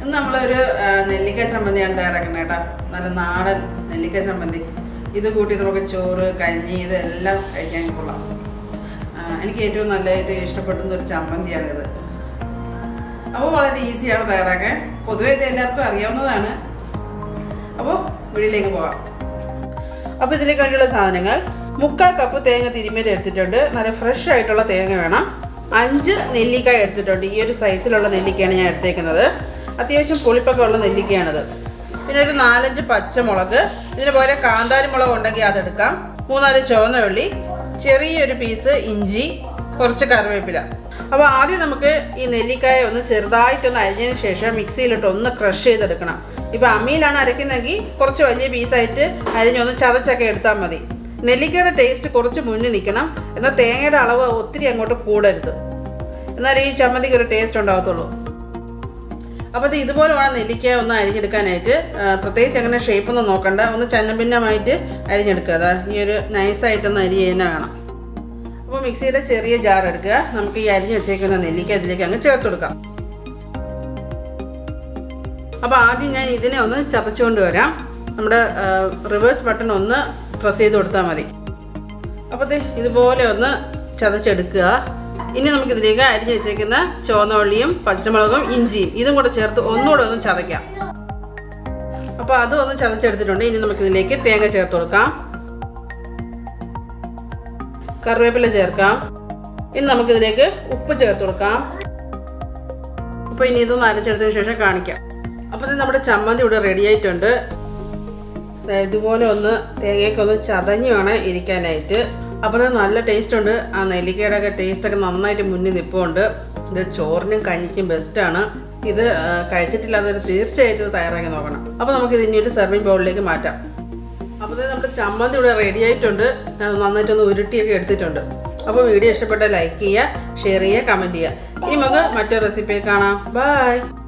ഇന്ന് നമ്മളൊരു ആ, നെല്ലിക്ക ചമ്മന്തിയാണ് തയ്യാറാക്കുന്നത് കേട്ടോ നല്ല നാടൻ നെല്ലിക്ക ചമ്മന്തി ഇത് കൂട്ടി നമുക്ക് ചോറ് കഞ്ഞി ഇതെല്ലാം കഴിക്കാൻ കൊള്ളാം ആ, എനിക്ക് ഏറ്റവും നല്ലതായിട്ട് ഇഷ്ടപ്പെടുന്ന ഒരു ചമ്മന്തിയാണിത് അപ്പോൾ വളരെ ഈസിയാണ് തയ്യാറാക്കാൻ പൊതുവെ ഇത് എല്ലാവർക്കും അറിയാവുന്നതാണ് അപ്പോൾ വീട്ടിലേക്ക് പോകാം അപ്പോൾ ഇതിലേക്ക് വേണ്ടിയുള്ള സാധനങ്ങൾ മുക്കാൽ കപ്പ് തേങ്ങ തിരുമ്മിയത് എടുത്തിട്ടുണ്ട് നല്ല ഫ്രഷ് ആയിട്ടുള്ള തേങ്ങ വേണം അഞ്ച് നെല്ലിക്കായ എടുത്തിട്ടുണ്ട് ഈ ഒരു സൈസിലുള്ള നെല്ലിക്കയാണ് ഞാൻ എടുത്തേക്കുന്നത് അത്യാവശ്യം പുളിപ്പൊക്കെ ഉള്ള നെല്ലിക്കയാണിത് പിന്നെ ഒരു നാലഞ്ച് പച്ചമുളക് ഇതിന് പകരം കാന്താരി മുളക് ഉണ്ടെങ്കിൽ അതെടുക്കാം മൂന്നാല് ചുവന്ന ഉള്ളി ചെറിയൊരു പീസ് ഇഞ്ചി കുറച്ച് കറിവേപ്പില അപ്പോൾ ആദ്യം നമുക്ക് ഈ നെല്ലിക്കായ ഒന്ന് ചെറുതായിട്ടൊന്ന് അരിഞ്ഞതിന് ശേഷം മിക്സിയിലിട്ട് ഒന്ന് ക്രഷ് ചെയ്തെടുക്കണം ഇപ്പോൾ അമ്മിയിലാണ് അരയ്ക്കുന്നതെങ്കിൽ കുറച്ച് വലിയ പീസായിട്ട് അരിഞ്ഞൊന്ന് ചതച്ചൊക്കെ എടുത്താൽ മതി നെല്ലിക്കയുടെ ടേസ്റ്റ് കുറച്ച് മുന്നിൽ നിൽക്കണം എന്നാൽ തേങ്ങയുടെ അളവ് ഒത്തിരി അങ്ങോട്ട് കൂടരുത് എന്നാൽ ഈ ചമ്മന്തിക്ക് ഒരു ടേസ്റ്റ് ഉണ്ടാകത്തുള്ളൂ അപ്പോൾ ഇത് ഇതുപോലെ വേണം നെല്ലിക്ക ഒന്ന് അരിഞ്ഞെടുക്കാനായിട്ട് ആ, പ്രത്യേകിച്ച് അങ്ങനെ ഷേപ്പൊന്നും നോക്കണ്ട ഒന്ന് ചന്നഭിന്നമായിട്ട് അരിഞ്ഞെടുക്കുക അതാ ഈ ഒരു നൈസായിട്ടൊന്ന് അരി തന്നെ വേണം അപ്പോൾ മിക്സിയുടെ ചെറിയ ജാർ എടുക്കുക നമുക്ക് ഈ അരിഞ്ഞ് വെച്ചേക്കുന്ന നെല്ലിക്ക ഇതിലേക്ക് അങ്ങ് ചേർത്ത് കൊടുക്കാം അപ്പോൾ ആദ്യം ഞാൻ ഇതിനെ ഒന്ന് ചതച്ചുകൊണ്ട് വരാം നമ്മുടെ റിവേഴ്സ് ബട്ടൺ ഒന്ന് പ്രസ് ചെയ്ത് കൊടുത്താൽ മതി അപ്പോൾ ദേ ഇതുപോലെ ഒന്ന് ചതച്ചെടുക്കുക ഇനി നമുക്ക് ഇതിലേക്ക് അരിഞ്ഞ് വെച്ചേക്കുന്ന ചുവന്ന ഉള്ളിയും പച്ചമുളകും ഇഞ്ചിയും ഇതും കൂടെ ചേർത്ത് ഒന്നുകൂടെ ഒന്ന് ചതയ്ക്കാം അപ്പോൾ അതും ഒന്ന് ചതച്ചെടുത്തിട്ടുണ്ട് ഇനി നമുക്ക് ഇതിലേക്ക് തേങ്ങ ചേർത്ത് കൊടുക്കാം കറിവേപ്പില ചേർക്കാം ഇനി നമുക്കിതിലേക്ക് ഉപ്പ് ചേർത്ത് കൊടുക്കാം അപ്പോൾ ഇനി ഇതൊന്ന് അരച്ചെടുത്തതിന് ശേഷം കാണിക്കാം അപ്പോൾ ഇത് നമ്മുടെ ചമ്മന്തി ഇവിടെ റെഡി ആയിട്ടുണ്ട് ദേ ഇതുപോലെ ഒന്ന് തേങ്ങയൊക്കെ ഒന്ന് ചതഞ്ഞു വേണം ഇരിക്കാനായിട്ട് അപ്പോൾ ഇത് നല്ല ടേസ്റ്റ് ഉണ്ട് ആ നെല്ലിക്കയുടെ ഒക്കെ ടേസ്റ്റൊക്കെ നന്നായിട്ട് മുന്നിൽ നിൽപ്പുണ്ട് ഇത് ചോറിനും കഞ്ഞിക്കും ബെസ്റ്റാണ് ഇത് ആ, കഴിച്ചിട്ടില്ലാത്തവർ തീർച്ചയായിട്ടും തയ്യാറാക്കി നോക്കണം അപ്പോൾ നമുക്ക് ഇത് ഇനി ഒരു സെർവിങ് ബൗളിലേക്ക് മാറ്റാം അപ്പോൾ ഇത് നമ്മുടെ ചമ്മന്തി ഇവിടെ റെഡി ആയിട്ടുണ്ട് ഞാൻ നന്നായിട്ടൊന്ന് ഉരുട്ടിയൊക്കെ എടുത്തിട്ടുണ്ട് അപ്പോൾ വീഡിയോ ഇഷ്ടപ്പെട്ടാൽ ലൈക്ക് ചെയ്യുക ഷെയർ ചെയ്യുക കമൻറ്റ് ചെയ്യുക ഇനി നമുക്ക് മറ്റൊരു റെസിപ്പി കാണാം ബൈ